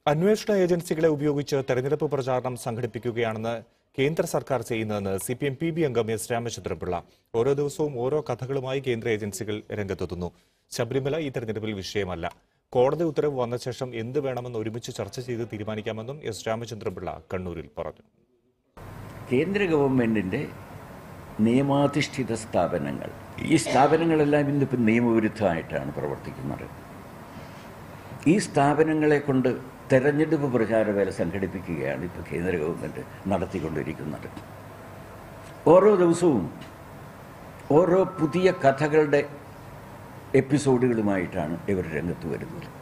അന്വേഷണ ഏജൻസികളെ ഉപയോഗിച്ച് തെരഞ്ഞെടുപ്പ് പ്രചാരണം സംഘടിപ്പിക്കുകയാണെന്ന് കേന്ദ്ര സർക്കാർ ചെയ്യുന്നതെന്ന് C P M P B അംഗം എസ് രാമചന്ദ്രപിള്ള ഓരോ ദിവസവും ഓരോ കഥകളുമായി കേന്ദ്ര ഏജൻസികൾ രംഗത്തെത്തുന്നു ശബരിമല ഈ തെരഞ്ഞെടുപ്പിൽ വിഷയമല്ല കോടതി ഉത്തരവ് വന്ന ശേഷം എന്ത് വേണമെന്ന് ഒരുമിച്ച് ചർച്ച ചെയ്ത് തീരുമാനിക്കാമെന്നും എസ് രാമചന്ദ്രപിള്ള കണ്ണൂരിൽ പറഞ്ഞു കേന്ദ്ര ഗവൺമെൻറ്റിൻ്റെ നിയമാധിഷ്ഠിത സ്ഥാപനങ്ങൾ ഈ സ്ഥാപനങ്ങളെല്ലാം ഇന്നിപ്പോൾ നിയമവിരുദ്ധമായിട്ടാണ് പ്രവർത്തിക്കുന്നത് ഈ സ്ഥാപനങ്ങളെ കൊണ്ട് തെരഞ്ഞെടുപ്പ് പ്രചാരവേല സംഘടിപ്പിക്കുകയാണ് ഇപ്പോൾ കേന്ദ്ര ഗവൺമെൻറ് നടത്തിക്കൊണ്ടിരിക്കുന്നത് ഓരോ ദിവസവും ഓരോ പുതിയ കഥകളുടെ എപ്പിസോഡുകളുമായിട്ടാണ് ഇവർ രംഗത്ത് വരുന്നത്